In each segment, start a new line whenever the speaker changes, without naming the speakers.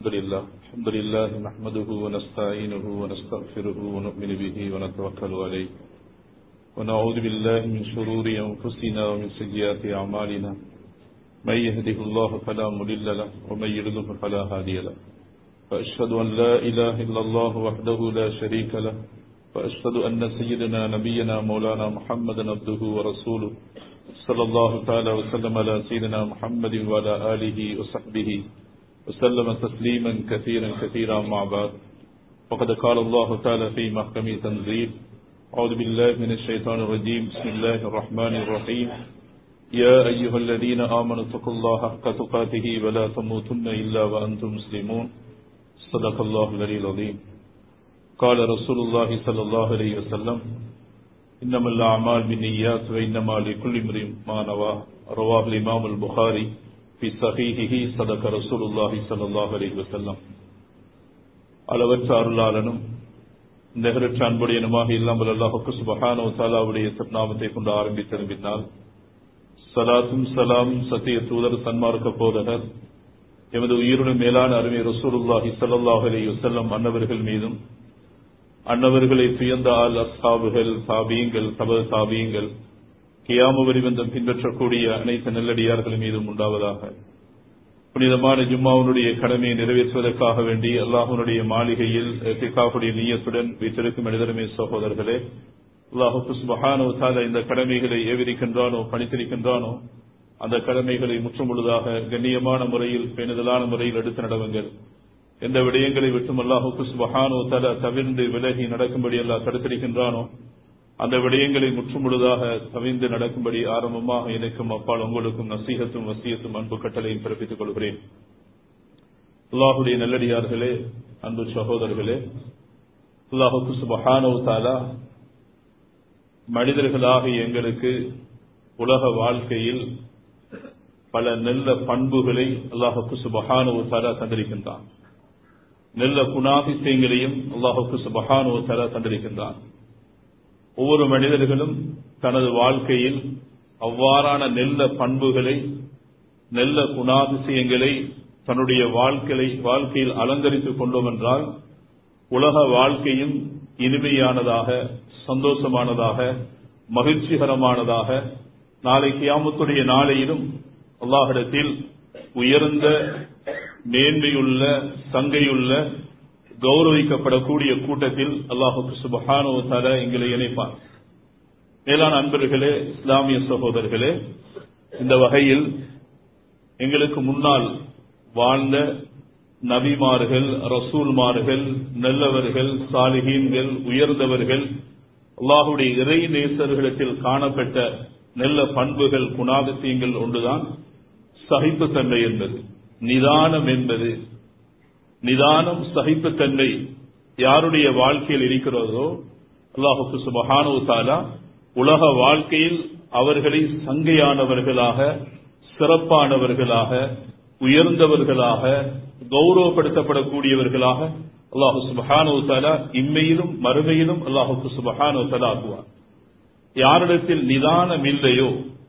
الحمد لله الحمد لله نحمده ونستعينه ونستغفره ونؤمن به ونتوكل عليه ونعوذ بالله من شرور أنفسنا ومن سيئات أعمالنا من يهده الله فلا مضل له ومن يضلل فلا هادي له وأشهد أن لا إله إلا الله وحده لا شريك له وأشهد أن سيدنا نبينا مولانا محمدا عبده ورسوله صلى الله تعالى وسلم على سيدنا محمد وعلى آله وصحبه وسلم تسليما كثيرا كثيرا مع بعد وقد قال الله تعالى في محكم تنزيل أعوذ بالله من الشيطان الرجيم بسم الله الرحمن الرحيم يا أيها الذين آمنوا اتقوا الله حق تقاته ولا تموتن إلا وأنتم مسلمون صدق الله العلي العظيم قال رسول الله صلى الله عليه وسلم إنما الأعمال بالنيات وإنما لكل امرئ ما نوى رواه الإمام البخاري في صحيحه صدق رسول الله صلى الله عليه وسلم அளவற்ற அருளாளனும் நெகரற்ற அன்புடையனுமாக இல்லாமல் அல்லாஹுக்கு சுபஹானோ தாலாவுடைய சத்நாமத்தை கொண்டு ஆரம்பித்தது பின்னால் சலாத்தும் சலாம் சத்திய தூதர் சன்மார்க்க போதகர் எமது உயிருடன் மேலான அருமை ரசூலுல்லாஹி ஸல்லல்லாஹு அலைஹி வஸல்லம் அன்னவர்கள் மீதும் அன்னவர்களை துயர்ந்த ஆள் அஸ்ஹாபுகள் தாபியங்கள் தப தாபியங்கள் கியாம வரிவந்தம் பின்பற்றக்கூடிய அனைத்து நெல்லடியார்கள் மீதும் உண்டாவதாக புனிதமான ஜும்மாவுடைய கடமையை நிறைவேற்றுவதற்காக வேண்டி அல்லாஹுனுடைய மாளிகையில் திகாவுடைய நீயத்துடன் வீட்டிருக்கும் மனிதருமே சகோதரர்களே அல்லாஹு சுபஹானோ தால இந்த கடமைகளை ஏவிருக்கின்றானோ பணித்திருக்கின்றானோ அந்த கடமைகளை முற்றுமுழுதாக கண்ணியமான முறையில் பேணுதலான முறையில் எடுத்து நடவுங்கள் எந்த விடயங்களை விட்டும் அல்லாஹுக்கு சுபஹானோ தல தவிர்ந்து விலகி நடக்கும்படி அல்லாஹ் தடுத்திருக்கின்றானோ அந்த விடயங்களை முற்றுமுழுதாக தவிர்ந்து நடக்கும்படி ஆரம்பமாக எனக்கும் அப்பால் உங்களுக்கும் நசீகத்தும் வசியத்தும் அன்பு கட்டளையும் பிறப்பித்துக் கொள்கிறேன் அல்லாஹுடைய நல்லடியார்களே அன்பு சகோதரர்களே அல்லாஹுக்கு சுபஹானோ தாலா மனிதர்களாக எங்களுக்கு உலக வாழ்க்கையில் பல நல்ல பண்புகளை அல்லாஹுக்கு சுபஹானோ தாலா தந்திருக்கின்றான் நல்ல குணாதிசயங்களையும் அல்லாஹுக்கு சுபஹானோ தாலா தந்திருக்கின்றான் ஒவ்வொரு மனிதர்களும் தனது வாழ்க்கையில் அவ்வாறான நெல்ல பண்புகளை நெல்ல குணாதிசயங்களை தன்னுடைய வாழ்க்கையை வாழ்க்கையில் அலங்கரித்துக் கொண்டோம் என்றால் உலக வாழ்க்கையும் இனிமையானதாக சந்தோஷமானதாக மகிழ்ச்சிகரமானதாக நாளை கியாமத்துடைய நாளையிலும் அல்லாஹிடத்தில் உயர்ந்த மேன்மையுள்ள சங்கையுள்ள கௌரவிக்கப்படக்கூடிய கூட்டத்தில் அல்லாஹுக்கு சுபஹானோ தர எங்களை இணைப்பார் மேலான அன்பர்களே இஸ்லாமிய சகோதரர்களே இந்த வகையில் எங்களுக்கு முன்னால் வாழ்ந்த நபிமார்கள் ரசூல்மார்கள் நல்லவர்கள் சாலிகீன்கள் உயர்ந்தவர்கள் அல்லாஹுடைய இறை நேசர்களிடத்தில் காணப்பட்ட நல்ல பண்புகள் குணாதிசயங்கள் ஒன்றுதான் சகிப்புத்தன்மை என்பது நிதானம் என்பது நிதானம் சகிப்புத்தன்மை யாருடைய வாழ்க்கையில் இருக்கிறதோ அல்லாஹுக்கு சுபஹானோ தாலா உலக வாழ்க்கையில் அவர்களை சங்கையானவர்களாக சிறப்பானவர்களாக உயர்ந்தவர்களாக கௌரவப்படுத்தப்படக்கூடியவர்களாக அல்லாஹு சுபஹானோ தாலா இம்மையிலும் மறுமையிலும் அல்லாஹுக்கு சுபஹானோ தாலா ஆகுவார் யாரிடத்தில் நிதானம் இல்லையோ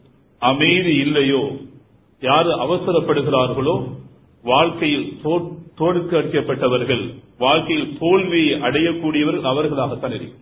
அமைதி இல்லையோ யாரு அவசரப்படுகிறார்களோ வாழ்க்கையில் தோற்கடிக்கப்பட்டவர்கள் வாழ்க்கையில் தோல்வியை அடையக்கூடியவர்கள் அவர்களாகத்தான் இருக்கும்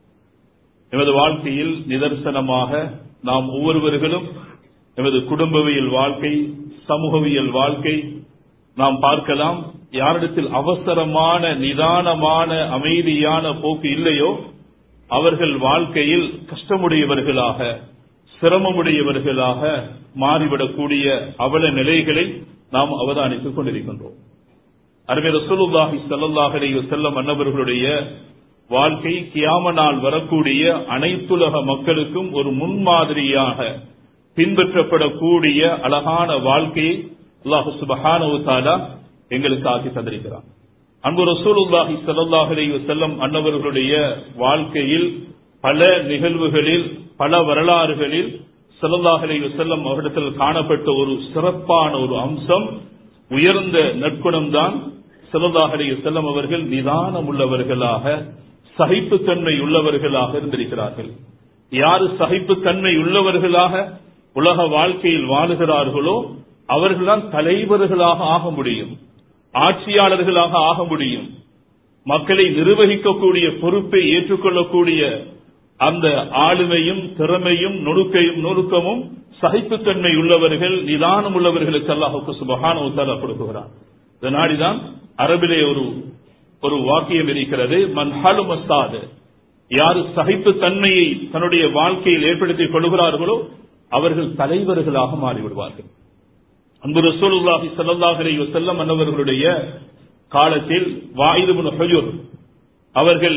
எமது வாழ்க்கையில் நிதர்சனமாக நாம் ஒவ்வொருவர்களும் எமது குடும்பவியல் வாழ்க்கை சமூகவியல் வாழ்க்கை நாம் பார்க்கலாம் யாரிடத்தில் அவசரமான நிதானமான அமைதியான போக்கு இல்லையோ அவர்கள் வாழ்க்கையில் கஷ்டமுடையவர்களாக சிரமமுடையவர்களாக மாறிவிடக்கூடிய அவல நிலைகளை நாம் அவதானித்துக் கொண்டிருக்கின்றோம் அருமை ரசூலுல்லாஹி ஸல்லல்லாஹு அலைஹி வஸல்லம் அன்னவர்களுடைய வாழ்க்கை கியாம நாள் வரக்கூடிய அனைத்துலக மக்களுக்கும் ஒரு முன்மாதிரியாக பின்பற்றப்படக்கூடிய அழகான வாழ்க்கையை அல்லாஹு சுபஹானஹு தஆலா எங்களுக்கு ஆக்கி தந்திருக்கிறார் அன்பு ரசூலுல்லாஹி ஸல்லல்லாஹு அலைஹி வஸல்லம் அன்னவர்களுடைய வாழ்க்கையில் பல நிகழ்வுகளில் பல வரலாறுகளில் ஸல்லல்லாஹு அலைஹி வஸல்லம் அவரிடத்தில் காணப்பட்ட ஒரு சிறப்பான ஒரு அம்சம் உயர்ந்த நற்குணம்தான் ஸல்லல்லாஹு அலைஹி வஸல்லம் அவர்கள் நிதானம் உள்ளவர்களாக சகிப்புத்தன்மை உள்ளவர்களாக இருந்திருக்கிறார்கள் யாரு சகிப்புத்தன்மை உள்ளவர்களாக உலக வாழ்க்கையில் வாழுகிறார்களோ அவர்கள்தான் தலைவர்களாக ஆக முடியும் ஆட்சியாளர்களாக ஆக முடியும் மக்களை நிர்வகிக்கக்கூடிய பொறுப்பை ஏற்றுக்கொள்ளக்கூடிய அந்த ஆளுமையும் திறமையும் நுணுக்கையும் நுணுக்கமும் சகிப்புத்தன்மை உள்ளவர்கள் நிதானம் உள்ளவர்களுக்கு அல்லாஹுக்கு சுபகான உத்தாலா கொடுக்குகிறார் இந்த நாடிதான் அரபிலே ஒரு ஒரு வாக்கியம் இருக்கிறது மன்ஹாலு மஸ்தாது யாரு சகிப்பு தன்மையை தன்னுடைய வாழ்க்கையில் ஏற்படுத்திக் கொள்கிறார்களோ அவர்கள் தலைவர்களாக மாறிவிடுவார்கள் அன்பு ரசூலுல்லாஹி ஸல்லல்லாஹு அலைஹி வஸல்லம் அன்னவர்களுடைய காலத்தில் வாயிது பின் ஹுஜுர் அவர்கள்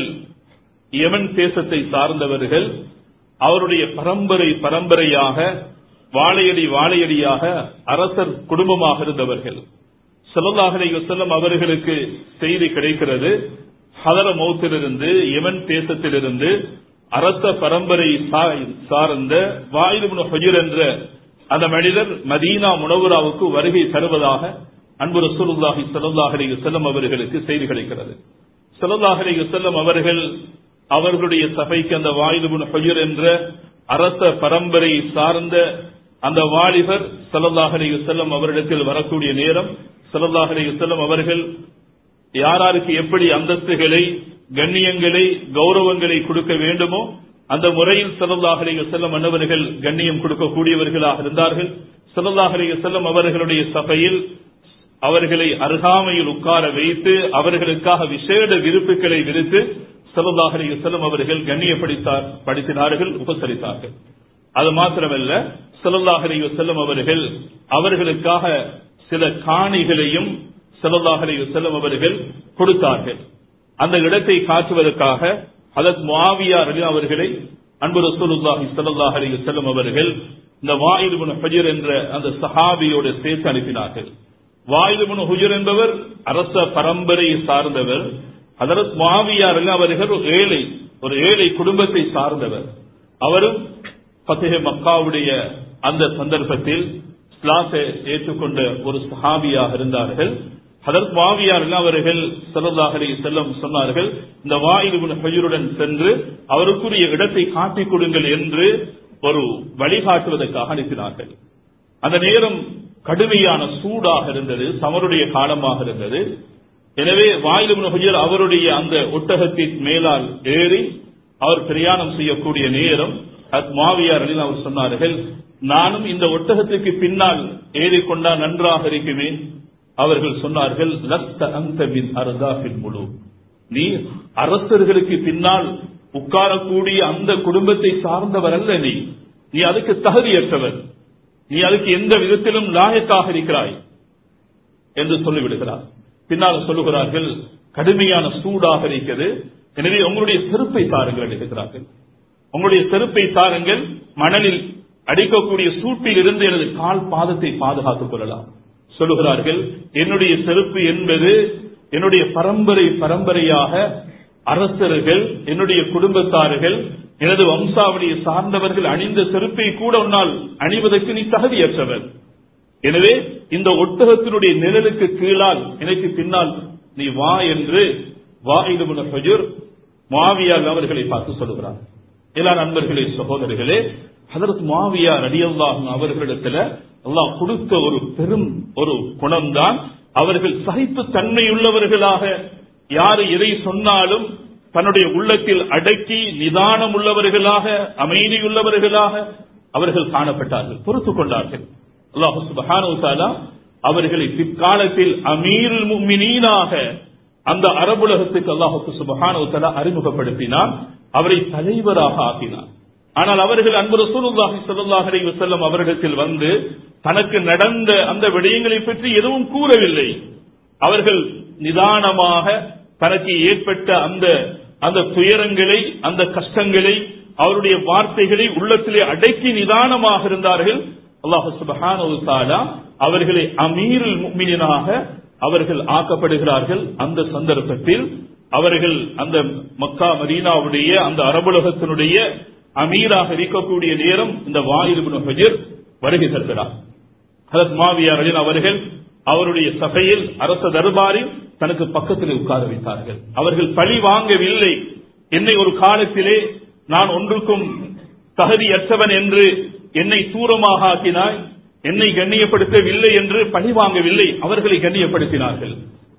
யமன் தேசத்தை சார்ந்தவர்கள் அவருடைய பரம்பரை பரம்பரையாக வாழையடி வாழையடியாக அரசர் குடும்பமாக இருந்தவர்கள் ஸல்லல்லாஹு அலைஹி வஸல்லம் அவர்களுக்கு செய்தி கிடைக்கிறது ஹதர மௌத்திலிருந்து யமன் தேசத்திலிருந்து அரச பரம்பரை சார்ந்த வாயிது பின் ஹுஜுர் என்ற அந்த மனிதர் மதீனா முனவராவுக்கு வருகை தருவதாக அன்பு ரசூலுல்லாஹி ஸல்லல்லாஹு அலைஹி வஸல்லம் அவர்களுக்கு செய்தி கிடைக்கிறது ஸல்லல்லாஹு அலைஹி வஸல்லம் அவர்கள் அவர்களுடைய சபைக்கு அந்த வாயிது பின் ஹுஜுர் என்ற அரச பரம்பரை சார்ந்த அந்த வாலிபர் ஸல்லல்லாஹு அலைஹி வஸல்லம் அவரிடத்தில் வரக்கூடிய நேரம் ஸல்லல்லாஹு அலைஹி வஸல்லம் அவர்கள் யாராருக்கு எப்படி அந்தஸ்துகளை கண்ணியங்களை கௌரவங்களை கொடுக்க வேண்டுமோ அந்த முறையில் ஸல்லல்லாஹு அலைஹி வஸல்லம் அன்னவர்கள் கண்ணியம் கொடுக்கக்கூடியவர்களாக இருந்தார்கள் ஸல்லல்லாஹு அலைஹி வஸல்லம் அவர்களுடைய சபையில் அவர்களை அருகாமையில் உட்கார வைத்து அவர்களுக்காக விசேட விருப்புகளை விரித்து ஸல்லல்லாஹு அலைஹி வஸல்லம் அவர்கள் கண்ணியப்படுத்தார் படுத்தினார்கள் உபசரித்தார்கள் அது மாத்திரமல்ல ஸல்லல்லாஹு அலைஹி வஸல்லம் அவர்கள் அவர்களுக்காக சில காணிகளையும் ஸல்லல்லாஹு அலைஹி வஸல்லம் அவர்கள் கொடுத்தார்கள் அந்த இடத்தை காட்டுவதற்காக ஹதத் முஆவியா ரலியல்லாஹு அவர்களை அன்பு ரசூலுல்லாஹி ஸல்லல்லாஹு அலைஹி வஸல்லம் அவர்கள் இந்த வாயில் இப்னு ஹுஜர் என்ற அந்த சஹாபியோடு சேர்த்து அனுப்பினார்கள் வாயில் இப்னு ஹுஜர் என்பவர் அரச பரம்பரையை சார்ந்தவர் ஹதரத் முஆவியா ரலியல்லாஹு அவர்கள் ஒரு ஏழை ஒரு ஏழை குடும்பத்தை சார்ந்தவர் அவரும் ஃபத்ஹே மக்காவுடைய அந்த சந்தர்ப்பத்தில் இஸ்லாத்தை ஏற்றுக்கொண்ட ஒரு சஹாபியாக இருந்தார்கள் ஹதரத் மாவியார் அவர்கள் ஸல்லல்லாஹு அலைஹி செல்லம் சொன்னார்கள் இந்த வாயில் இப்னு ஹுஜருடன் சென்று அவருக்குரிய இடத்தை காட்டிக் கொடுங்கள் என்று ஒரு வழிகாட்டுவதற்காக அனுப்பினார்கள் அந்த நேரம் கடுமையான சூடாக இருந்தது சமருடைய காலமாக இருந்தது எனவே வாயில் இப்னு ஹுஜர் அவருடைய அந்த ஒட்டகத்தின் மேலால் ஏறி அவர் பிரயாணம் செய்யக்கூடிய நேரம் மாவியார் அலில் அவர் சொன்னார்கள் நானும் இந்த ஒட்டகத்துக்கு பின்னால் ஏறிக்கொண்டா நன்றாக இருக்குமே அவர்கள் சொன்னார்கள் லஸ்த அந்த பின் அர்தாஃபில் முழு நீ அரசர்களுக்கு பின்னால் உட்காரக்கூடிய அந்த குடும்பத்தை சார்ந்தவர் அல்ல நீ நீ அதுக்கு தகுதியற்றவர் நீ அதுக்கு எந்த விதத்திலும் லாயக்காக இருக்கிறாய் என்று சொல்லிவிடுகிறார் பின்னால் சொல்லுகிறார்கள் கடுமையான சூடாக இருக்கிறது எனவே உங்களுடைய செருப்பை தாருங்கள் எடுக்கிறார்கள் உங்களுடைய செருப்பை தாருங்கள் மணலில் அடிக்கக்கூடிய சூட்டில் இருந்து எனது கால் பாதத்தை பாதுகாத்துக் கொள்ளலாம் சொல்லுகிறார்கள் என்னுடைய செருப்பு என்பது என்னுடைய பரம்பரை பரம்பரையாக அரசர்கள் என்னுடைய குடும்பத்தார்கள் எனது வம்சாவளியை சார்ந்தவர்கள் அணிந்த செருப்பை கூட உன்னால் அணிவதற்கு நீ தகுதியற்றவர் எனவே இந்த ஒட்டகத்தினுடைய நிழலுக்கு கீழால் எனக்கு பின்னால் நீ வா என்று வா இது மாவியால் அவர்களை பார்த்து சொல்லுகிறார் எல்லா நண்பர்களே சகோதரர்களே ஹதரத் மாவியா ரடியல்லாஹும் அவர்களிடத்துல அல்லாஹ் கொடுத்த ஒரு பெரும் ஒரு குணம்தான் அவர்கள் சகிப்பு தன்மையுள்ளவர்களாக யாரு எதை சொன்னாலும் தன்னுடைய உள்ளத்தில் அடக்கி நிதானம் உள்ளவர்களாக அமைதியுள்ளவர்களாக அவர்கள் காணப்பட்டார்கள் பொறுத்து கொண்டார்கள் அல்லாஹு சுபஹானு அவர்களை பிற்காலத்தில் அமீருல் முக்மினீனாக அந்த அரபுலகத்துக்கு அல்லாஹுக்கு சுபஹானு அறிமுகப்படுத்தினார் அவரை தலைவராக ஆக்கினார் ஆனால் அவர்கள் அன்பு ரசூலுல்லாஹி ஸல்லல்லாஹு அலைஹி வஸல்லம் அவர்களிடத்தில் வந்து தனக்கு நடந்த அந்த விடயங்களை பற்றி எதுவும் கூறவில்லை அவர்கள் நிதானமாக தனக்கு ஏற்பட்ட அந்த அந்த துயரங்களை அந்த கஷ்டங்களை அவருடைய வார்த்தைகளை உள்ளத்திலே அடக்கி நிதானமாக இருந்தார்கள் அல்லாஹு சுபஹானஹு தஆலா அவர்களை அமீருல் முஃமினீனாக அவர்கள் ஆக்கப்படுகிறார்கள் அந்த சந்தர்ப்பத்தில் அவர்கள் அந்த மக்கா மதீனாவுடைய அந்த அரபுலகத்தினுடைய அமீராக இருக்கக்கூடிய நேரம் இந்த வாயில் ஹஜர் வருகை தருகிறார் ஹரத் மாவியாரின் அவர்கள் அவருடைய சபையில் அரச தர்பாரில் தனக்கு பக்கத்தில் உட்கார வைத்தார்கள் அவர்கள் பழி வாங்கவில்லை என்னை ஒரு காலத்திலே நான் ஒன்றுக்கும் தகுதியற்றவன் என்று என்னை தூரமாக ஆக்கினாய் என்னை கண்ணியப்படுத்தவில்லை என்று பழி வாங்கவில்லை அவர்களை கண்ணியப்படுத்தினார்கள்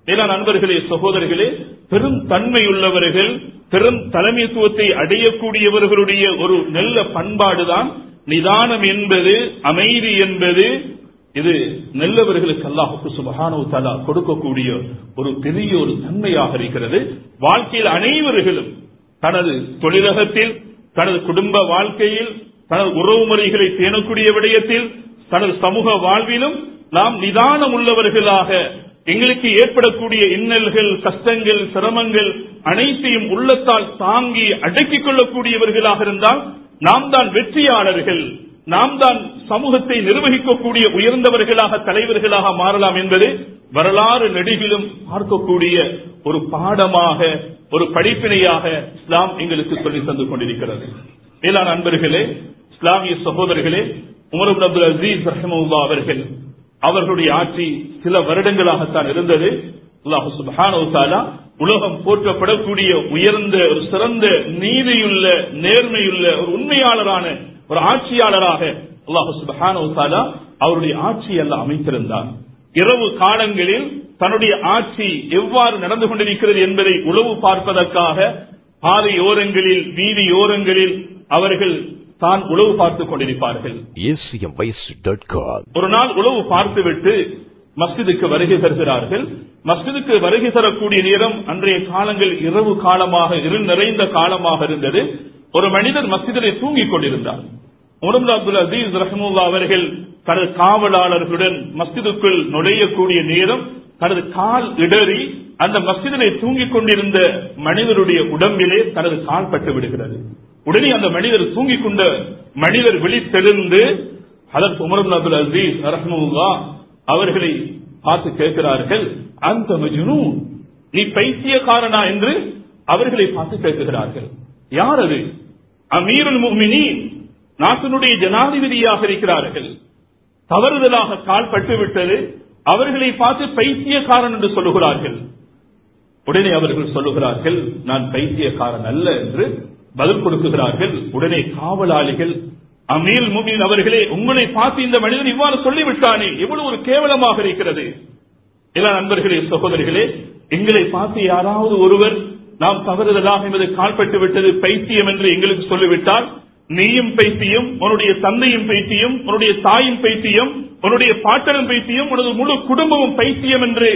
மேலான நண்பர்களே சகோதரர்களே பெரும் தன்மையுள்ளவர்கள் பெரும் தலைமைத்துவத்தை அடையக்கூடியவர்களுடைய ஒரு நல்ல பண்பாடுதான் நிதானம் என்பது அமைதி என்பது இது நல்லவர்களுக்கு அல்லாஹுக்கு சுபஹானு தலா கொடுக்கக்கூடிய ஒரு பெரிய ஒரு தன்மையாக இருக்கிறது வாழ்க்கையில் அனைவர்களும் தனது தொழிலகத்தில் தனது குடும்ப வாழ்க்கையில் தனது உறவு முறைகளை பேணக்கூடிய விடயத்தில் தனது சமூக வாழ்விலும் நாம் நிதானம் உள்ளவர்களாக எங்களுக்கு ஏற்படக்கூடிய இன்னல்கள் கஷ்டங்கள் சிரமங்கள் அனைத்தையும் உள்ளத்தால் தாங்கி அடக்கிக் கொள்ளக்கூடியவர்களாக இருந்தால் நாம் தான் வெற்றியாளர்கள் நாம் தான் சமூகத்தை நிர்வகிக்கக்கூடிய உயர்ந்தவர்களாக தலைவர்களாக மாறலாம் என்பது வரலாறு நெடுகிலும் பார்க்கக்கூடிய ஒரு பாடமாக ஒரு படிப்பினையாக இஸ்லாம் எங்களுக்கு சொல்லி தந்து கொண்டிருக்கிறது மேலான அன்பர்களே இஸ்லாமிய சகோதரர்களே உமர் அப்துல் அசீஸ் ரஹமுல்லா அவர்கள் அவர்களுடைய ஆட்சி சில வருடங்களாகத்தான் இருந்தது அல்லாஹு சுப்ஹானஹு தஆலா உலகம் போற்றப்படக்கூடிய உயர்ந்த ஒரு சிறந்த நீதியுள்ள நேர்மையுள்ள ஒரு உண்மையாளரான ஒரு ஆட்சியாளராக அல்லாஹு சுப்ஹானஹு தஆலா அவருடைய ஆட்சி எல்லாம் அமைத்திருந்தார் இரவு காலங்களில் தன்னுடைய ஆட்சி எவ்வாறு நடந்து கொண்டிருக்கிறது என்பதை உளவு பார்ப்பதற்காக பாதையோரங்களில் வீதியோரங்களில் அவர்கள் தான் உளவு பார்த்துக் கொண்டிருப்பார்கள்
acmvoice.com.
ஒரு நாள் உளவு பார்த்துவிட்டு மஸ்ஜிதுக்கு வருகை தருகிறார்கள் மஸ்ஜிதுக்கு வருகை தரக்கூடிய நேரம் அன்றைய காலங்கள் இரவு காலமாக இருள் நிறைந்த காலமாக இருந்தது ஒரு மனிதர் மஸ்ஜிதிலே தூங்கிக் கொண்டிருந்தார் உமர் அப்துல் அசீஸ் ரஹமுல்லா அவர்கள் தனது காவலாளர்களுடன் மஸ்ஜிதுக்குள் நுழையக்கூடிய நேரம் தனது கால் இடறி அந்த மஸ்ஜிதிலே தூங்கிக் கொண்டிருந்த மனிதருடைய உடம்பிலே தனது கால் பட்டு விடுகிறது உடனே அந்த மனிதர் தூங்கிக் கொண்ட மனிதர் விழித்தெழுந்து அதற்கு உமர் அப்துல் அசீஸ் ரஹமுல்லா அவர்களை பார்த்து கேட்கிறார்கள் அந்த மஜ்னூன் நீ பைத்தியக்காரனா என்று அவர்களை பார்த்து கேட்கிறார்கள் யார் அது அமீருல் முஃமினீன் நாட்டினுடைய ஜனாதிபதியாக இருக்கிறார்கள் தவறுதலாக கால் பட்டுவிட்டது அவர்களை பார்த்து பைத்தியக்காரன் என்று சொல்லுகிறார்கள் உடனே அவர்கள் சொல்லுகிறார்கள் நான் பைத்தியக்காரன் அல்ல என்று பதில் கொடுக்குகிறார்கள் உடனே காவலாளிகள் அமீல் முமீன் அவர்களே உங்களை பார்த்து இந்த மனிதன் இவ்வாறு சொல்லிவிட்டானே எவ்வளவு ஒரு கேவலமாக இருக்கிறது எல்லா நண்பர்களே சகோதரிகளே எங்களை பார்த்து யாராவது ஒருவர் நாம் தவறுதலாக எமது கால்பட்டு விட்டது பைத்தியம் என்று எங்களுக்கு சொல்லிவிட்டால் நீயும் பைத்தியம் உன்னுடைய தந்தையும் பைத்தியம் உன்னுடைய தாயும் பைத்தியம் உன்னுடைய பாட்டனும் பைத்தியம் உனது முழு குடும்பமும் பைத்தியம் என்று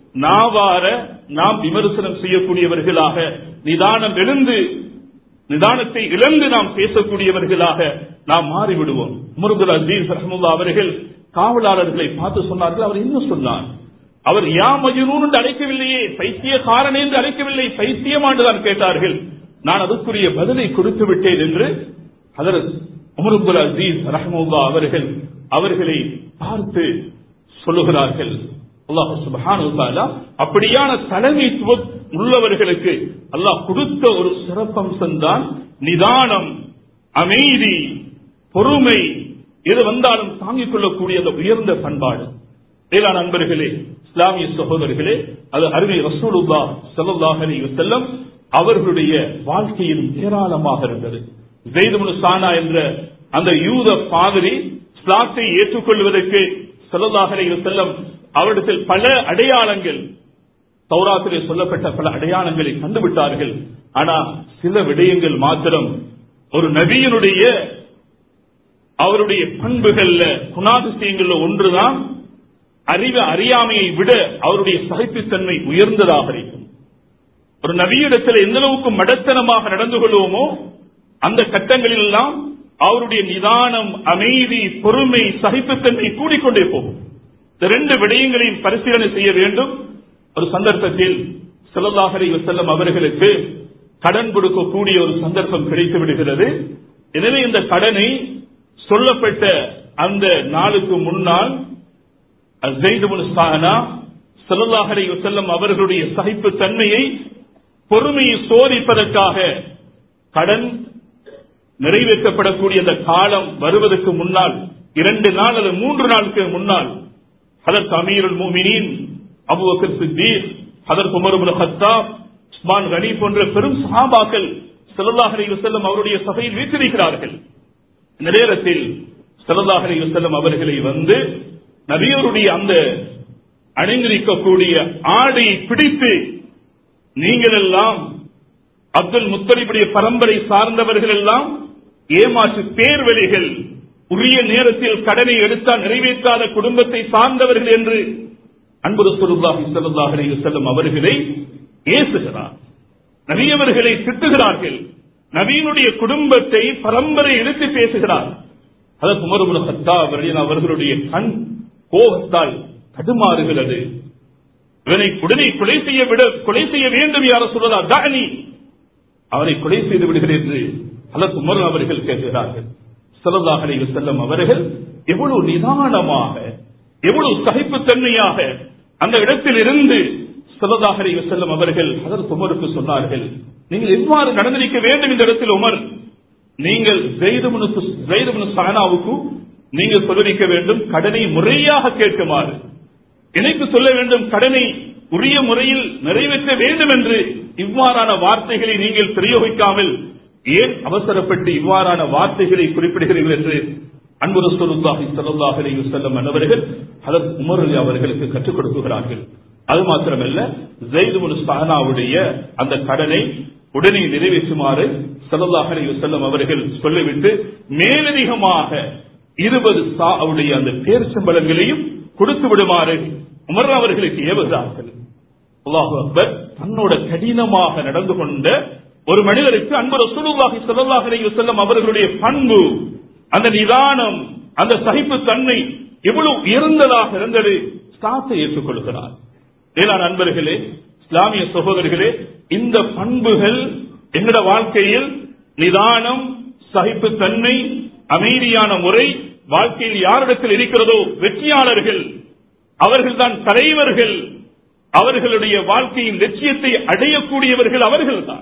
நாவார நாம் விமர்சனம் செய்யக்கூடியவர்களாக நிதானம் எழுந்து நிதானத்தை இழந்து நாம் பேசக்கூடியவர்களாக நாம் மாறிவிடுவோம் முருகல் அசீஸ் ரஹமுல்லா அவர்கள் காவலாளர்களை பார்த்து சொன்னார்கள் அவர் என்ன சொன்னார் அவர் யா மஜ்னூன் என்று அழைக்கவில்லையே பைத்தியக்காரன் என்று அழைக்கவில்லை பைத்தியமாண்டுதான் கேட்டார்கள் நான் அதுக்குரிய பதிலை கொடுத்து விட்டேன் என்று அதற்கு உமருபுல் அசீஸ் ரஹமுல்லா அவர்கள் அவர்களை பார்த்து சொல்லுகிறார்கள் அல்லாஹ் சுப்ஹானஹு வ தஆலா அப்படியான தலைமைத்துவம் உள்ளவர்களுக்கு அல்லாஹ் கொடுத்த ஒரு சிறப்பம்சம் தான் நிதானம் அமைதி பொறுமை எது வந்தாலும் தாங்கிக் கொள்ளக்கூடிய அந்த உயர்ந்த பண்பாடு மேலான நண்பர்களே இஸ்லாமிய சகோதரர்களே அது அருமை ரசூலுல்லா ஸல்லல்லாஹு அலைஹி வஸல்லம் அவர்களுடைய வாழ்க்கையில் ஏராளமாக இருந்தது ஜெய்துமுனு சானா என்ற அந்த யூத பாதிரி இஸ்லாத்தை ஏற்றுக்கொள்வதற்கு ஸல்லல்லாஹு அலைஹி வஸல்லம் அவரிடத்தில் பல அடையாளங்கள் தௌராத்திலே சொல்லப்பட்ட பல அடையாளங்களை கண்டுவிட்டார்கள் ஆனா சில விடயங்கள் மாத்திரம் ஒரு நபியினுடைய அவருடைய பண்புகள்ல குணாதிசயங்கள்ல ஒன்றுதான் அறிவு அறியாமையை விட அவருடைய சகிப்புத்தன்மை உயர்ந்ததாக இருக்கும் ஒரு நபியிடத்தில் எந்த அளவுக்கு மடத்தனமாக நடந்து கொள்வோமோ அந்த கட்டங்களில் எல்லாம் அவருடைய நிதானம் அமைதி பொறுமை சகிப்புத்தன்மை கூடிக்கொண்டே போகும் இந்த ரெண்டு விடயங்களையும் பரிசீலனை செய்ய வேண்டும் ஒரு சந்தர்ப்பத்தில் செல்லல்லாஹரை செல்லும் அவர்களுக்கு கடன் கொடுக்கக்கூடிய ஒரு சந்தர்ப்பம் கிடைத்து விடுகிறது எனவே இந்த கடனை சொல்லப்பட்ட அந்த நாளுக்கு முன்னால் செல்லல்லாஹரை செல்லும் அவர்களுடைய சகிப்பு தன்மையை பொறுமையை சோதிப்பதற்காக கடன் நிறைவேற்றப்படக்கூடிய அந்த காலம் வருவதற்கு முன்னால் இரண்டு நாள் அல்லது மூன்று நாளுக்கு முன்னால் ஹதரத் அமீருல் மூமினின் அபுபக்கர் சித்தீக் ஹதரத் Umar ibn Khattab Usman Ghani போன்ற பெரும் சஹாபாக்கள் ஸல்லல்லாஹு அலைஹி வஸல்லம் அவருடைய சபையில் வீற்றிருக்கிறார்கள் இந்த நேரத்தில் ஸல்லல்லாஹு அலைஹி வஸல்லம் அவர்களை வந்து நபியருடைய அந்த அணிந்திருக்கக்கூடிய ஆடையை பிடித்து நீங்கள் எல்லாம் அப்துல் முத்தலிபுடைய பரம்பரை சார்ந்தவர்கள் எல்லாம் ஏமாற்று பேர்வழிகள் உரிய நேரத்தில் கடனை எடுத்தால் நிறைவேற்றாத குடும்பத்தை சார்ந்தவர்கள் என்று அன்பு சொல்லாஹி சல்லாஹ் செல்லும் அவர்களை ஏசுகிறார் நபியவர்களை திட்டுகிறார்கள் நவீனுடைய குடும்பத்தை பரம்பரை எடுத்து பேசுகிறார் அதற்கு உமர்புல் ஹத்தா அவர்களுடைய கண் கோபத்தால் தடுமாறுகிறது இவனை உடனே கொலை செய்ய விட கொலை செய்ய வேண்டும் யார சொல்லலா தானி அவரை கொலை செய்து விடுகிறேன் என்று அதற்கு உமர் அவர்கள் கேட்கிறார்கள் சொல்லதாக செல்லும் அவர்கள் எவ்வளவு நிதானமாக எவ்வளவு சகிப்புத்தன்மையாக அந்த இடத்தில் இருந்து சொல்லதாக செல்லும் அவர்கள் அதற்கு உமருக்கு சொன்னார்கள் நீங்கள் எவ்வாறு நடந்திருக்க வேண்டும் இந்த இடத்தில் உமர் நீங்கள் ஜெய்தமுனு சானாவுக்கு நீங்கள் சொல்லிருக்க வேண்டும் கடனை முறையாக கேட்குமாறு எனக்கு சொல்ல வேண்டும் கடனை உரிய முறையில் நிறைவேற்ற வேண்டும் என்று இவ்வாறான வார்த்தைகளை நீங்கள் பிரயோகிக்காமல் ஏன் அவசரப்பட்டு இவ்வாறான வார்த்தைகளை குறிப்பிடுகிறீர்கள் என்று அன்பு ரசூலுல்லாஹி ஸல்லல்லாஹு அலைஹி வஸல்லம் அன்னவர்கள் ஹதரத் உமர் அலி அவர்களுக்கு கற்றுக் கொடுக்கிறார்கள் அது மாத்திரமல்ல ஜெயித் இப்னு சஹனாவுடைய அந்த கடனை உடனே நிறைவேற்றுமாறு ஸல்லல்லாஹு அலைஹி வஸல்லம் அவர்கள் சொல்லிவிட்டு மேலதிகமாக இருபது சாவுடைய அந்த பேர் சம்பளங்களையும் கொடுத்து விடுமாறு உமர் அவர்களுக்கு ஏவுகிறார்கள் அல்லாஹு அக்பர் தன்னோட கடினமாக நடந்து கொண்ட ஒரு மனிதருக்கு அன்பு ரசூலுல்லாஹி ஸல்லல்லாஹு அலைஹி வஸல்லம் அவர்களுடைய பண்பு அந்த நிதானம் அந்த சகிப்பு தன்மை எவ்வளவு உயர்ந்ததாக இருந்தது ஸ்தாத்தை ஏற்றுக்கொள்கிறார் ஏன்னா நண்பர்களே இஸ்லாமிய சகோதரர்களே இந்த பண்புகள் எங்கட வாழ்க்கையில் நிதானம் சகிப்பு தன்மை அமைதியான முறை வாழ்க்கையில் யாரிடத்தில் இருக்கிறதோ வெற்றியாளர்கள் அவர்கள்தான் தலைவர்கள் அவர்களுடைய வாழ்க்கையின் லட்சியத்தை அடையக்கூடியவர்கள் அவர்கள்தான்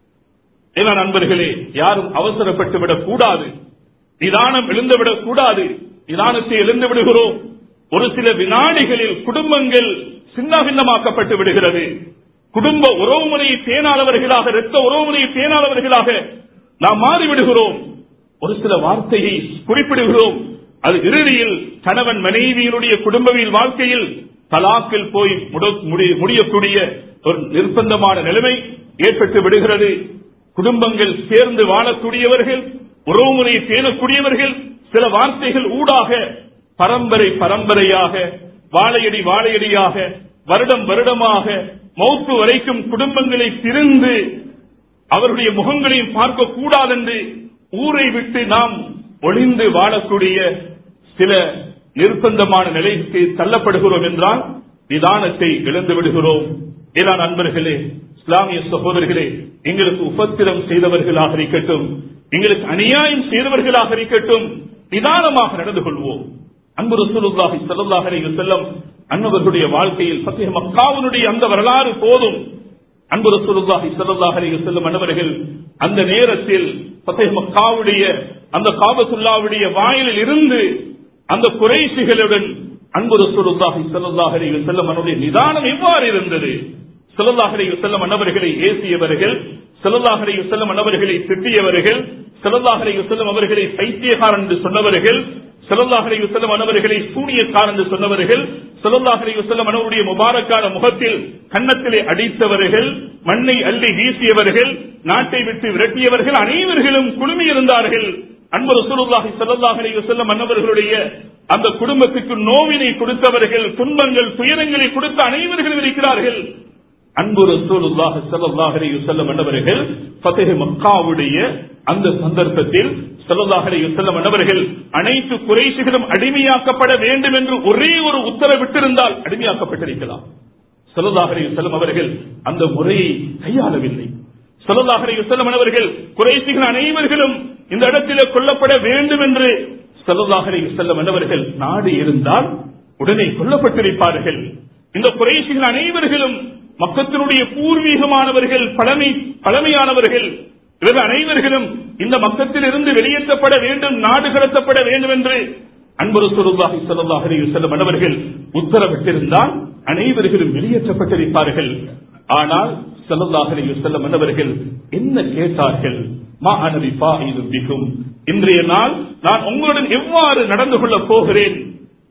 ஏன்னா நண்பர்களே யாரும் அவசரப்பட்டு விடக் கூடாது நிதானம் எழுந்துவிடக் கூடாது நிதானத்தை எழுந்து விடுகிறோம் ஒரு சில வினாடிகளில் குடும்பங்கள் சின்ன பின்னமாக்கப்பட்டு விடுகிறது குடும்ப உறவுமுறையை பேணாதவர்களாக இரத்த உறவுமுறையை பேணாதவர்களாக நாம் மாறிவிடுகிறோம் ஒரு சில வார்த்தையை குறிப்பிடுகிறோம் அது இறுதியில் கணவன் மனைவியினுடைய குடும்பவியல் வாழ்க்கையில் தலாக்கில் போய் முடியக்கூடிய ஒரு நிர்பந்தமான நிலைமை ஏற்பட்டு விடுகிறது குடும்பங்கள் சேர்ந்து வாழக்கூடியவர்கள் உறவுமுறையை பேணக்கூடியவர்கள் சில வார்த்தைகள் ஊடாக பரம்பரை பரம்பரையாக வாழையடி வாழையடியாக வருடம் வருடமாக மௌத்து வரைக்கும் குடும்பங்களை பிரிந்து அவருடைய முகங்களையும் பார்க்க கூடாதென்று ஊரை விட்டு நாம் ஒளிந்து வாழக்கூடிய சில நிர்பந்தமான நிலைக்கு தள்ளப்படுகிறோம் என்றால் நிதானத்தை இழந்து விடுகிறோம் ஏதா நண்பர்களே இஸ்லாமிய சகோதரர்களே எங்களுக்கு உபத்திரம் செய்தவர்களாக இருக்கட்டும் எங்களுக்கு அநியாயம் செய்தவர்களாக இருக்கட்டும் நிதானமாக நடந்து கொள்வோம் அன்பு ரசூலுல்லாஹி ஸல்லல்லாஹு அலைஹி வஸல்லம் அன்னவர்களுடைய வாழ்க்கையில் ஃபத்ஹ் மக்காவுடைய அந்த வரலாறு போதும் அன்பு ரசூலுல்லாஹி ஸல்லல்லாஹு அலைஹி வஸல்லம் அன்னவர்கள் அந்த நேரத்தில் ஃபத்ஹ் மக்காவுடைய அந்த காபத்துல்லாவுடைய வாயிலில் இருந்து அந்த குறைசிகளுடன் அன்பு ரசூலுல்லாஹி ஸல்லல்லாஹு அலைஹி வஸல்லம் அவருடைய நிதானம் எவ்வாறு இருந்தது ஸல்லல்லாஹு அலைஹி வஸல்லம் அன்னவர்களை ஏசியவர்கள் ஸல்லல்லாஹு அலைஹி வஸல்லம் அன்னவர்களை திட்டியவர்கள் ஸல்லல்லாஹு அலைஹி வஸல்லம் அவர்களை பைத்தியக்காரன் என்று சொன்னவர்கள் ஸல்லல்லாஹு அலைஹி வஸல்லம் அன்னவர்களை சூனியக்காரன் என்று சொன்னவர்கள் ஸல்லல்லாஹு அலைஹி வஸல்லம் அன்னவருடைய முபாரக்கான முகத்தில் கன்னத்திலே அடித்தவர்கள் மண்ணை அள்ளி வீசியவர்கள் நாட்டை விட்டு விரட்டியவர்கள் அனைவர்களும் குழுமி இருந்தார்கள் அன்பு ரசூலுல்லாஹி ஸல்லல்லாஹு அலைஹி வஸல்லம் அன்னவர்களுடைய அந்த குடும்பத்துக்கு நோவினை கொடுத்தவர்கள் துன்பங்கள் துயரங்களை கொடுத்த அனைவர்களும் இருக்கிறார்கள் அன்பு ரசூலுல்லாஹி ஸல்லல்லாஹு அலைஹி வஸல்லம் அன்னவர்கள் ஃபத்ஹ் மக்காவுடைய அந்த சந்தர்ப்பத்தில் ஸல்லல்லாஹு அலைஹி வஸல்லம் அன்னவர்கள் அனைத்து குறைஷிகளும் அடிமையாக்கப்பட வேண்டும் என்று ஒரே ஒரு உத்தரவிட்டிருந்தால் அடிமையாக்கப்பட்டிருக்கலாம் ஸல்லல்லாஹு அலைஹி வஸல்லம் அவர்கள் அந்த முறையை கையாளவில்லை ஸல்லல்லாஹு அலைஹி வஸல்லம் அவர்கள் குறைஷிகள் அனைவர்களும் இந்த இடத்திலே கொல்லப்பட வேண்டும் என்று ஸல்லல்லாஹு அலைஹி வஸல்லம் அன்னவர்கள் நாடு இருந்தால் உடனே கொல்லப்பட்டிருப்பார்கள் இந்த குறைஷிகள் அனைவர்களும் மக்கத்தினுடைய பூர்வீகமானவர்கள் பழமை பழமையானவர்கள் இவர்கள் அனைவர்களும் இந்த மக்கத்தில் இருந்து வெளியேற்றப்பட வேண்டும் நாடு கடத்தப்பட வேண்டும் என்று அன்பரு சொல்லாஹி சல்லாஹ் அலி வசல்லம் அன்னவர்கள் உத்தரவிட்டிருந்தால் அனைவர்களும் வெளியேற்றப்பட்டிருப்பார்கள் ஆனால் சல்லாஹ் அலி வசல்லம் அன்னவர்கள் என்ன கேட்டார்கள் மா அனவி பாயிலும் இன்றைய நாள் நான் உங்களுடன் எவ்வாறு நடந்து கொள்ளப் போகிறேன்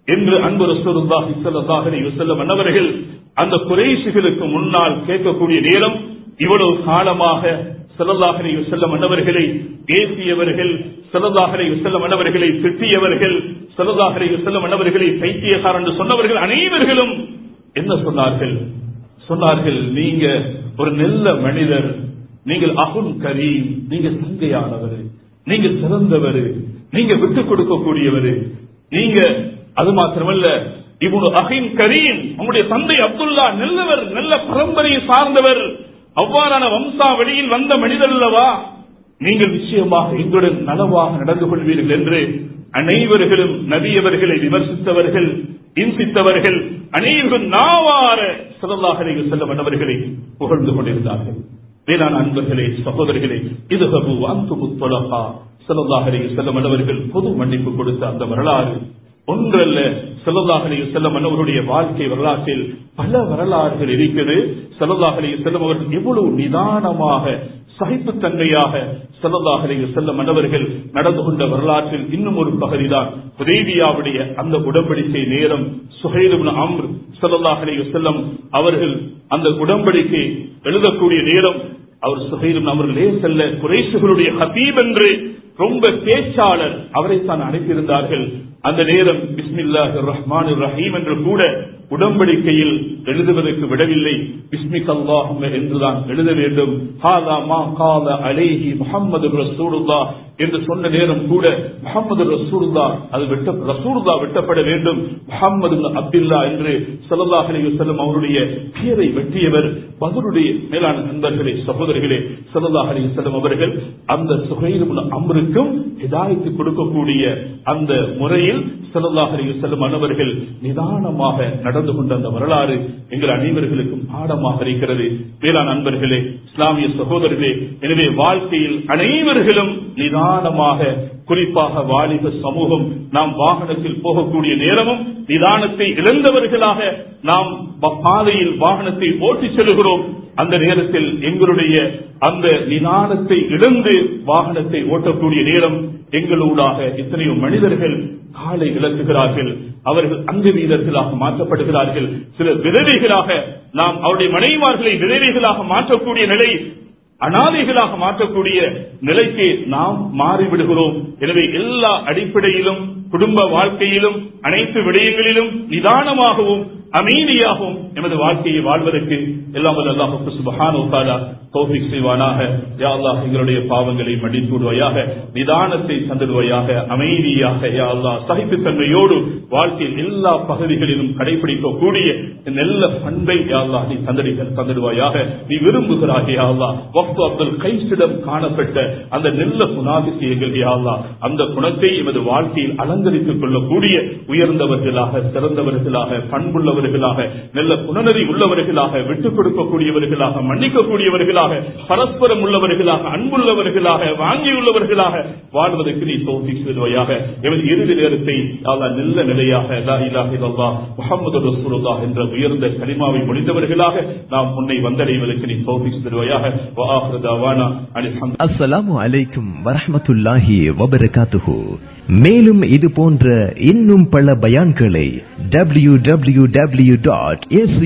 என்று அன்பு ரசூலுல்லாஹி ஸல்லல்லாஹு அலைஹி வஸல்லம் அன்னவர்கள் அந்த குறைஷிகளுக்கு முன்னால் கேட்கக்கூடிய நேரம் இவ்வளவு காலமாக ஸல்லல்லாஹு அலைஹி வஸல்லம் அன்னவர்களை ஏசியவர்கள் ஸல்லல்லாஹு அலைஹி வஸல்லம் அன்னவர்களை திட்டியவர்கள் ஸல்லல்லாஹு அலைஹி வஸல்லம் அன்னவர்களை பைத்தியக்காரர் என்று சொன்னவர்கள் அனைவர்களும் என்ன சொன்னார்கள் சொன்னார்கள் நீங்க ஒரு நல்ல மனிதர் நீங்கள் அகுன் கரீம் நீங்க சங்கையானவர் நீங்க சிறந்தவர் நீங்க விட்டுக் கொடுக்கக்கூடியவர் நீங்க அது மாத்திரமல்ல இவனு அகின் கரீம் உங்களுடைய தந்தை அப்துல்லா நல்லவர் நல்ல பரம்பரையை சார்ந்தவர் அவ்வாறான வம்சாவளியில் வந்த மனிதர் அல்லவா நீங்கள் நிச்சயமாக எங்களுடன் நலவாக நடந்து கொள்வீர்கள் என்று அனைவர்களும் நபியவர்களை விமர்சித்தவர்கள் இன்சித்தவர்கள் அனைவரும் நாவார சிறந்தாக செல்ல மன்னவர்களை புகழ்ந்து கொண்டிருந்தார்கள் வேளாண் அன்பர்களே சகோதரர்களே இது ஹபு அந்து முத்தொலகா சிறந்தாக செல்ல மன்னவர்கள் பொது மன்னிப்பு கொடுத்த அந்த வரலாறு ஒன்றல்ல செல்லதாகலைய செல்லம் அவருடைய வாழ்க்கை வரலாற்றில் பல வரலாறுகள் இருக்கிறது செல்லதாகலைய செல்லம் அவர்கள் எவ்வளவு நிதானமாக சகிப்புத்தன்மையாக செல்லதாகலைய செல்ல மன்னவர்கள் நடந்து கொண்ட வரலாற்றில் இன்னும் ஒரு பகுதிதான் உதேவியாவுடைய அந்த உடன்படிக்கை நேரம் சுஹேலும் அம்ர் செல்லதாகலைய செல்லம் அவர்கள் அந்த உடன்படிக்கை எழுதக்கூடிய நேரம் அவர் சுஹைலும் அவர்களே செல்ல குறைசுகளுடைய ஹபீப் என்று ரொம்ப பேச்சாளர் அவரைத்தான் அனுப்பியிருந்தார்கள் அந்த நேரம் பிஸ்மில்லாஹ் ரஹ்மான் ரஹீம் என்று கூட உடன்படிக்கையில் எழுதுவதற்கு விடவில்லை பிஸ்மிக் அல்லாஹும் என்றுதான் எழுத வேண்டும் ஹாதா மா கால அலேஹி முகமது ரசூலுல்லா என்று சொன்ன நேரம் கூட முகமது ரசூலுல்லா அது வெட்ட ரசூலுல்லா வெட்டப்பட வேண்டும் முகமது அப்துல்லா என்று சல்லாஹ் அலி வசல்லம் அவருடைய பெயரை வெட்டியவர் பதிலுடைய மேலான நண்பர்களே சகோதரிகளே சல்லாஹ் அலி வசல்லம் அவர்கள் அந்த சுகைரும் அமருக்கும் இதாயத்து கொடுக்கக்கூடிய அந்த முறையில் சல்லாஹ் அலி வசல்லம் அன்னவர்கள் நிதானமாக நடந்து கொண்ட அந்த வரலாறு எங்கள் அனைவர்களுக்கும் பாடமாக இருக்கிறது மேலான நண்பர்களே இஸ்லாமிய சகோதரர்களே எனவே வாழ்க்கையில் அனைவர்களும் நிதானமாக குறிப்பாக வாலிப சமூகம் நாம் வாகனத்தில் போகக்கூடிய நேரமும் நிதானத்தை இழந்தவர்களாக நாம் பாதையில் வாகனத்தை ஓட்டிச் செல்கிறோம் அந்த நேரத்தில் எங்களுடைய அந்த நிதானத்தை இழந்து வாகனத்தை ஓட்டக்கூடிய நேரம் எங்களூடாக எத்தனையோ மனிதர்கள் காலை இழக்குகிறார்கள் அவர்கள் அங்க வீரர்களாக மாற்றப்படுகிறார்கள் சிலர் விதவைகளாக நாம் அவருடைய மனைவார்களை விதவைகளாக மாற்றக்கூடிய நிலை அனாதைகளாக மாற்றக்கூடிய நிலைக்கு நாம் மாறிவிடுகிறோம் எனவே எல்லா அடிப்படையிலும் குடும்ப வாழ்க்கையிலும் அனைத்து விடயங்களிலும் நிதானமாகவும் அமைதியாகவும் எமது வாழ்க்கையை வாழ்வதற்கு எல்லாம் அல்லாஹுக்கு சுபஹானோ தாலா தௌஃபிக் செய்வானாக யா அல்லாஹ் எங்களுடைய பாவங்களை மன்னித்து விடுவாயாக நிதானத்தை தந்துடுவாயாக அமைதியாக யா அல்லாஹ் சகிப்புத்தன்மையோடு வாழ்க்கையில் எல்லா பகுதிகளிலும் கடைபிடிக்கக்கூடிய நல்ல பண்பை யா அல்லாஹ் நீ தந்தடி தந்துடுவாயாக நீ விரும்புகிறாய் யா அல்லாஹ் வக்து அப்துல் கைசிடம் காணப்பட்ட அந்த நல்ல குணாதிசயங்கள் யா அல்லாஹ் அந்த குணத்தை எமது வாழ்க்கையில் அலங்கரித்துக் கொள்ளக்கூடிய உயர்ந்தவர்களாக சிறந்தவர்களாக பண்புள்ளவர்களாக நல்ல குணநெறி உள்ளவர்களாக விட்டுக் கொடுக்கக்கூடியவர்களாக மன்னிக்கக்கூடியவர்களாக பரஸ்பரம் உள்ளவர்களாக அன்புள்ளவர்களாக வாங்கியுள்ளவர்களாக வாழ்வதற்கு நீ தோல்வி செய்வாயாக எமது இறுதி நேரத்தை அல்லாஹ் நல்ல நிலையாக லா இலாஹ இல்லல்லாஹ் முஹம்மது ரசூலுல்லாஹ் என்ற உயர்ந்த கலிமாவை முடிந்தவர்களாக நாம் உன்னை வந்தடைவதற்கு நீ தோல்வி செய்வாயாக வ ஆஹிரு தாவானா அல்ஹம்து
அஸ்ஸலாமு அலைக்கும் வரஹ்மத்துல்லாஹி வபரகாத்துஹு மேலும் இது போன்ற இன்னும் பல பயான்களை W W W dot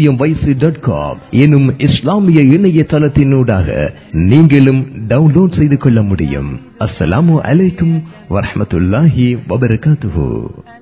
dot com எனும் இஸ்லாமிய இணையதளத்தினூடாக நீங்களும் டவுன்லோட் செய்து கொள்ள முடியும் அஸ்ஸலாமு அலைக்கும் வரஹ்மத்துல்லாஹி வபரகாத்துஹு